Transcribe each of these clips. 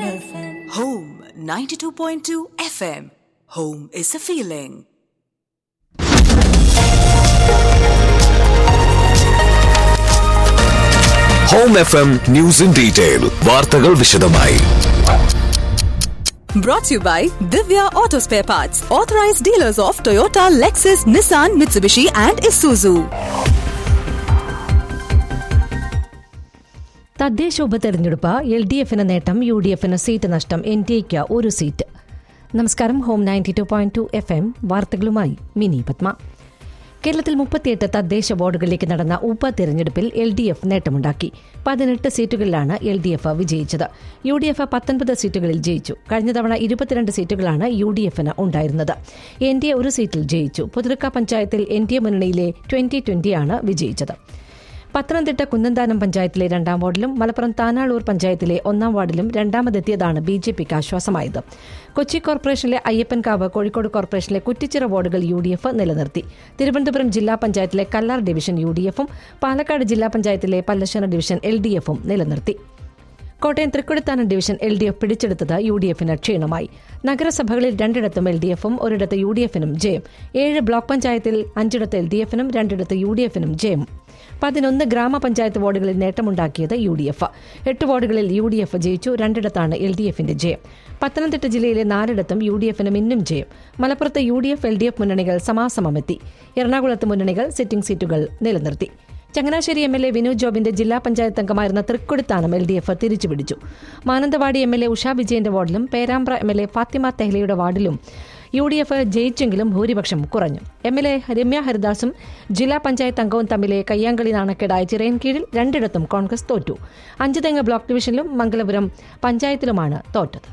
FM. Home 92.2 FM. Home is a feeling. Home F M news in detail വാർത്തകൾ വിശദമായി Brought to you by Divya Auto Spare Parts, authorized dealers of Toyota, Lexus, Nissan, Mitsubishi, and Isuzu. തദ്ദേശ ഉപതെരഞ്ഞെടുപ്പ് L D എഫിന് നേട്ടം U D എഫിന് seat നഷ്ടം N D എക്ക് ഒരു സീറ്റ് നമസ്കാരം home ninety two point two F M വാർത്തകളുമായി മിനി പത്മ കേരളത്തിൽ മുപ്പത്തിയെട്ട് തദ്ദേശ വാർഡുകളിലേക്ക് നടന്ന ഉപതെരഞ്ഞെടുപ്പിൽ എൽ ഡി എഫ് നേട്ടമുണ്ടാക്കി പതിനെട്ട് സീറ്റുകളിലാണ് എൽ ഡി എഫ് വിജയിച്ചത് യു ഡി എഫ് പത്തൊൻപത് സീറ്റുകളിൽ ജയിച്ചു കഴിഞ്ഞ തവണ ഇരുപത്തിരണ്ട് സീറ്റുകളാണ് യു ഡി എഫിന് ഉണ്ടായിരുന്നത് എൻ ഡി എ ഒരു സീറ്റിൽ ജയിച്ചു പുതുർക്ക പഞ്ചായത്തിൽ എൻ ഡി എ മുന്നണിയിലെ ട്വന്റി ട്വന്റിയാണ് വിജയിച്ചത് പത്തനംതിട്ട കുന്നന്താനം പഞ്ചായത്തിലെ രണ്ടാം വാർഡിലും മലപ്പുറം താനാളൂർ പഞ്ചായത്തിലെ ഒന്നാം വാർഡിലും രണ്ടാമതെത്തിയതാണ് ബി ജെ പിക്ക് ആശ്വാസമായത് കൊച്ചി കോർപ്പറേഷനിലെ അയ്യപ്പൻകാവ് കോഴിക്കോട് കോർപ്പറേഷനിലെ കുറ്റിച്ചിറ വാർഡുകൾ യു ഡി എഫ് നിലനിർത്തി തിരുവനന്തപുരം ജില്ലാ പഞ്ചായത്തിലെ കല്ലാർ ഡിവിഷൻ യു ഡി എഫും പാലക്കാട് ജില്ലാ പഞ്ചായത്തിലെ പല്ലശ്ശന ഡിവിഷൻ എൽ ഡി എഫും നിലനിർത്തി Kottayam Thrikkodithanam division L D F പിടിച്ചെടുത്തത് യു ഡി എഫിന് ക്ഷീണമായി നഗരസഭകളിൽ രണ്ടിടത്തും എൽ ഡി എഫും ഒരിടത്ത് യു ഡി എഫിനും ജയം ഏഴ് ബ്ലോക്ക് പഞ്ചായത്തിൽ അഞ്ചിടത്ത് എൽ ഡി എഫിനും രണ്ടിടത്ത് യു ഡി എഫിനും ജയം പതിനൊന്ന് ഗ്രാമപഞ്ചായത്ത് വാർഡുകളിൽ നേട്ടമുണ്ടാക്കിയത് യു ഡി എഫ് എട്ട് വാർഡുകളിൽ യു ഡി എഫ് ജയിച്ചു രണ്ടിടത്താണ് എൽ ഡി എഫിന്റെ ജയം പത്തനംതിട്ട ജില്ലയിലെ നാലിടത്തും യു ഡി എഫിനും ഇന്നും ജയം മലപ്പുറത്ത് U D F L D F മുന്നണികൾ സമാസമമെത്തി എറണാകുളത്ത് മുന്നണികൾ സിറ്റിംഗ് സീറ്റുകൾ നിലനിർത്തി Changanassery M L A Vinod ജോബിന്റെ ജില്ലാ പഞ്ചായത്ത് അംഗമായിരുന്ന തൃക്കൊടിത്താനം എൽ ഡി എഫ് തിരിച്ചുപിടിച്ചു Mananthavady M L A Usha വിജയന്റെ വാർഡിലും Perambra M L A Fathima തെഹ്ലയുടെ വാർഡിലും യു ഡി എഫ് ജയിച്ചെങ്കിലും ഭൂരിപക്ഷം കുറഞ്ഞു എം എൽ എ രമ്യ ഹരിദാസും ജില്ലാ പഞ്ചായത്ത് അംഗവും തമ്മിലെ കയ്യാങ്കളി നാണക്കേടായ ചിറയൻകീഴിൽ രണ്ടിടത്തും കോൺഗ്രസ് തോറ്റു അഞ്ചുതെങ്ങ് ബ്ലോക്ക് ഡിവിഷനിലും മംഗലപുരം പഞ്ചായത്തിലുമാണ് തോറ്റത്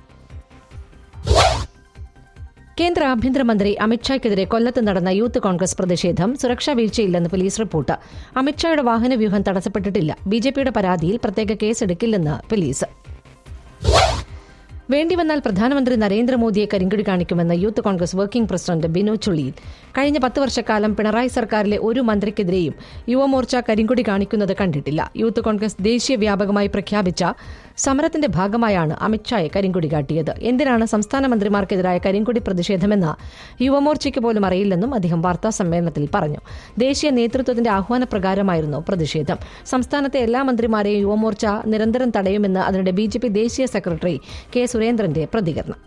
കേന്ദ്ര ആഭ്യന്തരമന്ത്രി അമിത്ഷായ്ക്കെതിരെ കൊല്ലത്ത് നടന്ന യൂത്ത് കോൺഗ്രസ് പ്രതിഷേധം സുരക്ഷാ വീഴ്ചയില്ലെന്ന് പോലീസ് റിപ്പോർട്ട് അമിത്ഷായുടെ വാഹനവ്യൂഹം തടസ്സപ്പെട്ടിട്ടില്ല ബിജെപിയുടെ പരാതിയിൽ പ്രത്യേക കേസെടുക്കില്ലെന്ന് പോലീസ് വേണ്ടിവന്നാൽ പ്രധാനമന്ത്രി നരേന്ദ്രമോദിയെ കരിങ്കൊടി കാണിക്കുമെന്ന് youth Congress working president Bino Chulliyil കഴിഞ്ഞ പത്ത് വർഷക്കാലം പിണറായി സർക്കാരിലെ ഒരു മന്ത്രിക്കെതിരെയും യുവമോർച്ച കരിങ്കൊടി കാണിക്കുന്നത് കണ്ടിട്ടില്ല യൂത്ത് കോൺഗ്രസ് ദേശീയ വ്യാപകമായി പ്രഖ്യാപിച്ച സമരത്തിന്റെ ഭാഗമായാണ് അമിത്ഷായെ കരിങ്കൊടി കാട്ടിയത് എന്തിനാണ് സംസ്ഥാന മന്ത്രിമാർക്കെതിരായ കരിങ്കൊടി പ്രതിഷേധമെന്ന് യുവമോർച്ചയ്ക്ക് പോലും അറിയില്ലെന്നും അദ്ദേഹം വാർത്താ സമ്മേളനത്തിൽ പറഞ്ഞു ദേശീയ നേതൃത്വത്തിന്റെ ആഹ്വാനപ്രകാരമായിരുന്നു പ്രതിഷേധം സംസ്ഥാനത്തെ എല്ലാ മന്ത്രിമാരെയും യുവമോർച്ച നിരന്തരം തടയുമെന്ന് അതിനിടെ ബി ജെ പി ദേശീയ സെക്രട്ടറി കെ സുരേന്ദ്രന്റെ പ്രതികരണം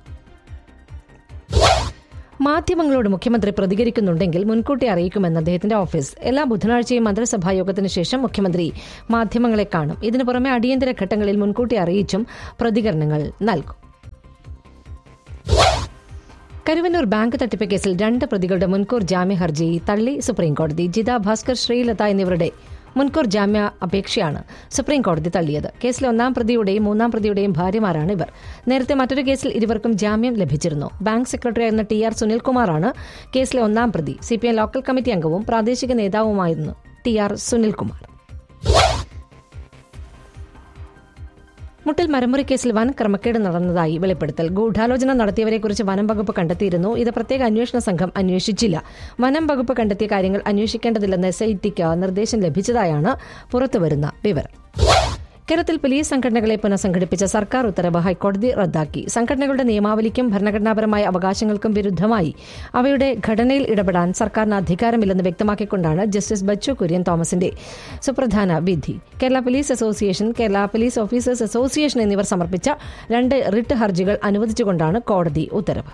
മാധ്യമങ്ങളോട് മുഖ്യമന്ത്രി പ്രതികരിക്കുന്നുണ്ടെങ്കിൽ മുൻകൂട്ടി അറിയിക്കുമെന്ന് അദ്ദേഹത്തിന്റെ ഓഫീസ് എല്ലാ ബുധനാഴ്ചയും മന്ത്രിസഭാ യോഗത്തിന് ശേഷം മുഖ്യമന്ത്രി മാധ്യമങ്ങളെ കാണും ഇതിനു പുറമെ അടിയന്തര ഘട്ടങ്ങളിൽ മുൻകൂട്ടി അറിയിച്ചും പ്രതികരണങ്ങൾ നൽകും കരുവന്നൂർ ബാങ്ക് തട്ടിപ്പ് കേസിൽ രണ്ട് പ്രതികളുടെ മുൻകൂർ ജാമ്യ ഹർജി തള്ളി സുപ്രീംകോടതി ജിത ഭാസ്കർ ശ്രീലത എന്നിവരുടെ മുൻകൂർ ജാമ്യ അപേക്ഷയാണ് സുപ്രീം കോടതി തള്ളിയത് കേസിലെ ഒന്നാം പ്രതിയുടെയും മൂന്നാം പ്രതിയുടെയും ഭാര്യമാരാണ് ഇവർ നേരത്തെ മറ്റൊരു കേസിൽ ഇരുവർക്കും ജാമ്യം ലഭിച്ചിരുന്നു ബാങ്ക് സെക്രട്ടറിയായിരുന്ന ടി ആർ സുനിൽകുമാറാണ് കേസിലെ ഒന്നാം പ്രതി സിപിഐ ലോക്കൽ കമ്മിറ്റി അംഗവും പ്രാദേശിക നേതാവുമായിരുന്നു ടി ആർ സുനിൽകുമാർ മുട്ടിൽ മരമുറി കേസിൽ വൻ ക്രമക്കേട് നടന്നതായി വെളിപ്പെടുത്തൽ ഗൂഢാലോചന നടത്തിയവരെക്കുറിച്ച് വനം വകുപ്പ് കണ്ടെത്തിയിരുന്നു ഇത് പ്രത്യേക അന്വേഷണ സംഘം അന്വേഷിച്ചില്ല വനം വകുപ്പ് കണ്ടെത്തിയ കാര്യങ്ങൾ അന്വേഷിക്കേണ്ടതില്ലെന്ന് എസ് ഐ ടിക്ക് നിർദ്ദേശം ലഭിച്ചതായാണ് പുറത്തുവരുന്ന വിവരം കേരളത്തിൽ പോലീസ് സംഘടനകളെ പുനഃസംഘടിപ്പിച്ച സർക്കാർ ഉത്തരവ് ഹൈക്കോടതി റദ്ദാക്കി സംഘടനകളുടെ നിയമാവലിക്കും ഭരണഘടനാപരമായ അവകാശങ്ങൾക്കും വിരുദ്ധമായി അവയുടെ ഘടനയിൽ ഇടപെടാൻ സർക്കാരിന് അധികാരമില്ലെന്ന് വ്യക്തമാക്കിക്കൊണ്ടാണ് ജസ്റ്റിസ് ബച്ചു കുര്യൻ തോമസിന്റെ സുപ്രധാന വിധി Kerala police association Kerala police officers association എന്നിവർ സമർപ്പിച്ച രണ്ട് റിട്ട് ഹർജികൾ അനുവദിച്ചുകൊണ്ടാണ് കോടതി ഉത്തരവ്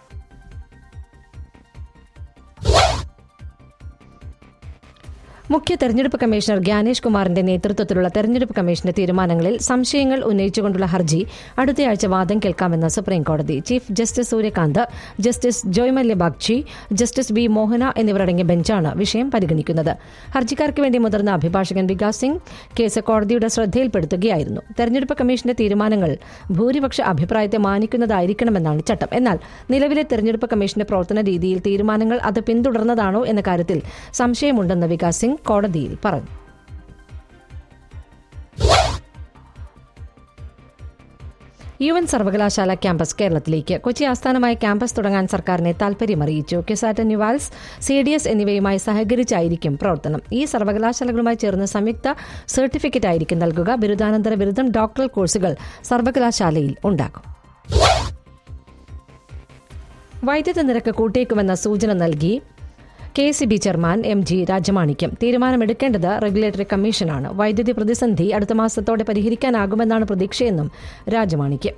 മുഖ്യ തെരഞ്ഞെടുപ്പ് കമ്മീഷണർ ഗ്യാനേഷ് കുമാറിന്റെ നേതൃത്വത്തിലുള്ള തെരഞ്ഞെടുപ്പ് കമ്മീഷന്റെ തീരുമാനങ്ങളിൽ സംശയങ്ങൾ ഉന്നയിച്ചുകൊണ്ടുള്ള ഹർജി അടുത്തയാഴ്ച വാദം കേൾക്കാമെന്ന് സുപ്രീംകോടതി chief justice Suryakant justice Joymalya Bagchi justice B Mohana എന്നിവരടങ്ങിയ ബെഞ്ചാണ് വിഷയം പരിഗണിക്കുന്നത് ഹർജിക്കാർക്ക് വേണ്ടി മുതിർന്ന അഭിഭാഷകൻ വികാസ് സിംഗ് കേസ് കോടതിയുടെ ശ്രദ്ധയിൽപ്പെടുത്തുകയായിരുന്നു തെരഞ്ഞെടുപ്പ് കമ്മീഷന്റെ തീരുമാനങ്ങൾ ഭൂരിപക്ഷ അഭിപ്രായത്തെ മാനിക്കുന്നതായിരിക്കണമെന്നാണ് ചട്ടം എന്നാൽ നിലവിലെ തെരഞ്ഞെടുപ്പ് കമ്മീഷന്റെ പ്രവർത്തന രീതിയിൽ തീരുമാനങ്ങൾ അത് പിന്തുടർന്നതാണോ എന്ന കാര്യത്തിൽ സംശയമുണ്ടെന്ന് വികാസ് സിംഗ് കോടതിയിൽ പറഞ്ഞു യു എൻ സർവകലാശാല ക്യാമ്പസ് കേരളത്തിലേക്ക് കൊച്ചി ആസ്ഥാനമായ ക്യാമ്പസ് തുടങ്ങാൻ സർക്കാരിനെ താൽപര്യമറിയിച്ചു CUSAT NUALS C D S എന്നിവയുമായി സഹകരിച്ചായിരിക്കും പ്രവർത്തനം ഈ സർവകലാശാലകളുമായി ചേർന്ന് സംയുക്ത സർട്ടിഫിക്കറ്റ് ആയിരിക്കും നൽകുക ബിരുദാനന്തര ബിരുദം ഡോക്ടറൽ കോഴ്സുകൾ സർവകലാശാലയിൽ ഉണ്ടാകും വൈദ്യുത നിരക്ക് കൂട്ടിയേക്കുമെന്ന സൂചന നൽകി K C B chairman M G Rajamanickam തീരുമാനമെടുക്കേണ്ടത് റെഗുലേറ്ററി കമ്മീഷനാണ് വൈദ്യുതി പ്രതിസന്ധി അടുത്ത മാസത്തോടെ പരിഹരിക്കാനാകുമെന്നാണ് പ്രതീക്ഷയെന്നും രാജമാണിക്യം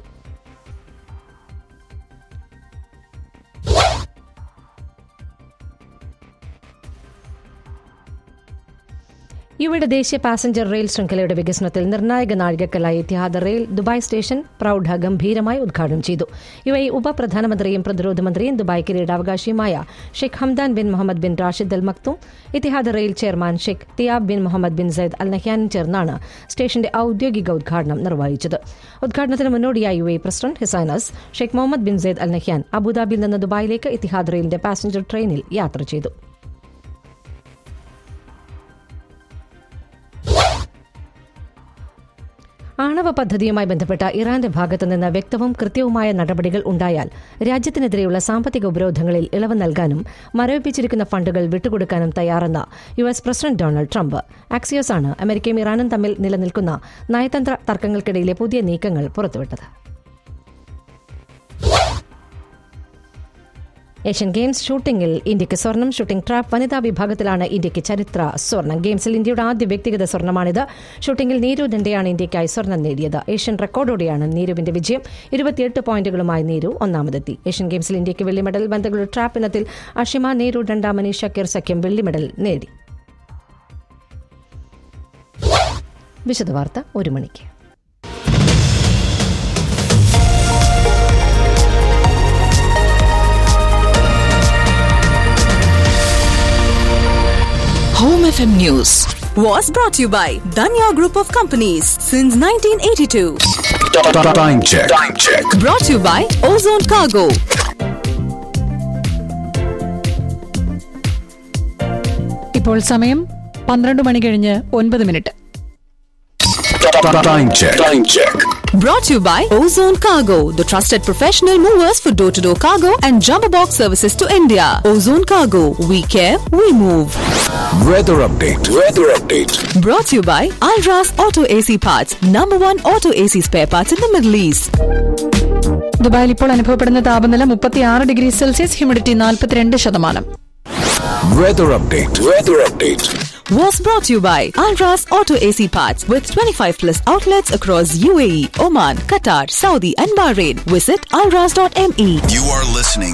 യുവയുടെ ദേശീയ പാസഞ്ചർ റെയിൽ ശൃംഖലയുടെ വികസനത്തിൽ നിർണായക നാഴികക്കല്ലായി ഇത്തിഹാദ് റെയിൽ ദുബായ് സ്റ്റേഷൻ പ്രൌഢ ഗംഭീരമായി ഉദ്ഘാടനം ചെയ്തു യു എ ഉപപ്രധാനമന്ത്രിയും പ്രതിരോധ മന്ത്രിയും ദുബായ് കിരീടാവകാശിയുമായ Sheikh Hamdan bin Mohammed bin Rashid Al Maktoum Etihad rail chairman Sheikh Theyab bin Mohammed bin Zayed Al നഹ്യാനും ചേർന്നാണ് സ്റ്റേഷന്റെ ഔദ്യോഗിക ഉദ്ഘാടനം നിർവഹിച്ചത് ഉദ്ഘാടനത്തിന് മുന്നോടിയായി U A president his highness Sheikh Mohammed bin Zayed Al Nahyan അബുദാബിയിൽ നിന്ന് ദുബായിലേക്ക് ഇത്തിഹാദ് റെയിലിന്റെ പാസഞ്ചർ ട്രെയിനിൽ യാത്ര ചെയ്തു ആണവ പദ്ധതിയുമായി ബന്ധപ്പെട്ട ഇറാന്റെ ഭാഗത്തു നിന്ന് വ്യക്തവും കൃത്യവുമായ നടപടികൾ ഉണ്ടായാൽ രാജ്യത്തിനെതിരെയുള്ള സാമ്പത്തിക ഉപരോധങ്ങളിൽ ഇളവ് നൽകാനും മരവിപ്പിച്ചിരിക്കുന്ന ഫണ്ടുകൾ വിട്ടുകൊടുക്കാനും തയ്യാറെന്ന് U S president Donald Trump Axios ആണ് അമേരിക്കയും ഇറാനും തമ്മിൽ നിലനിൽക്കുന്ന നയതന്ത്ര തർക്കങ്ങൾക്കിടയിലെ പുതിയ നീക്കങ്ങൾ പുറത്തുവിട്ടത് ഏഷ്യൻ ഗെയിംസ് ഷൂട്ടിംഗിൽ ഇന്ത്യക്ക് സ്വർണം ഷൂട്ടിംഗ് ട്രാപ്പ് വനിതാ വിഭാഗത്തിലാണ് ഇന്ത്യക്ക് ചരിത്ര സ്വർണം ഗെയിംസിൽ ഇന്ത്യയുടെ ആദ്യ വ്യക്തിഗത സ്വർണമാണിത് ഷൂട്ടിംഗിൽ നീരു ദണ്ഡയാണ് ഇന്ത്യയ്ക്കായി സ്വർണം നേടിയത് ഏഷ്യൻ റെക്കോർഡോടെയാണ് നീരുവിന്റെ വിജയം ഇരുപത്തിയെട്ട് പോയിന്റുകളുമായി നീരു ഒന്നാമതെത്തി ഏഷ്യൻ ഗെയിംസിൽ ഇന്ത്യക്ക് വെള്ളി മെഡൽ ബന്ധങ്ങളുടെ ട്രാപ്പ് ഇനത്തിൽ അഷിമ നീരു ഡണ്ട മനീഷ കെർ സഖ്യം വെള്ളി മെഡൽ നേടി വിശദവാർത്ത ഒരു മണിക്ക് Home FM News was brought to you by Danya Group of Companies since 1982. Time check. Time check. Brought to you by Ozone Cargo. ഇപ്പോൾ സമയം പന്ത്രണ്ട് മണി കഴിഞ്ഞ് ഒൻപത് minute Time check. Time check. Brought to you by Ozone Cargo, the trusted professional movers for door to door cargo and jumbo box services to India. Ozone Cargo, we care, we move. Weather update. Weather update. Brought to you by Alras Auto AC Parts, number one auto AC spare parts in the Middle East. ദുബായിൽ ഇപ്പോൾ അനുഭവപ്പെടുന്ന താപനില മുപ്പത്തിയാറ് degree Celsius humidity നാൽപ്പത്തിരണ്ട് ശതമാനം Weather update. Weather update. Was brought to you by Alras Auto AC Parts with 25 plus outlets across UAE, Oman, Qatar, Saudi, and Bahrain. Visit alras.me. You are listening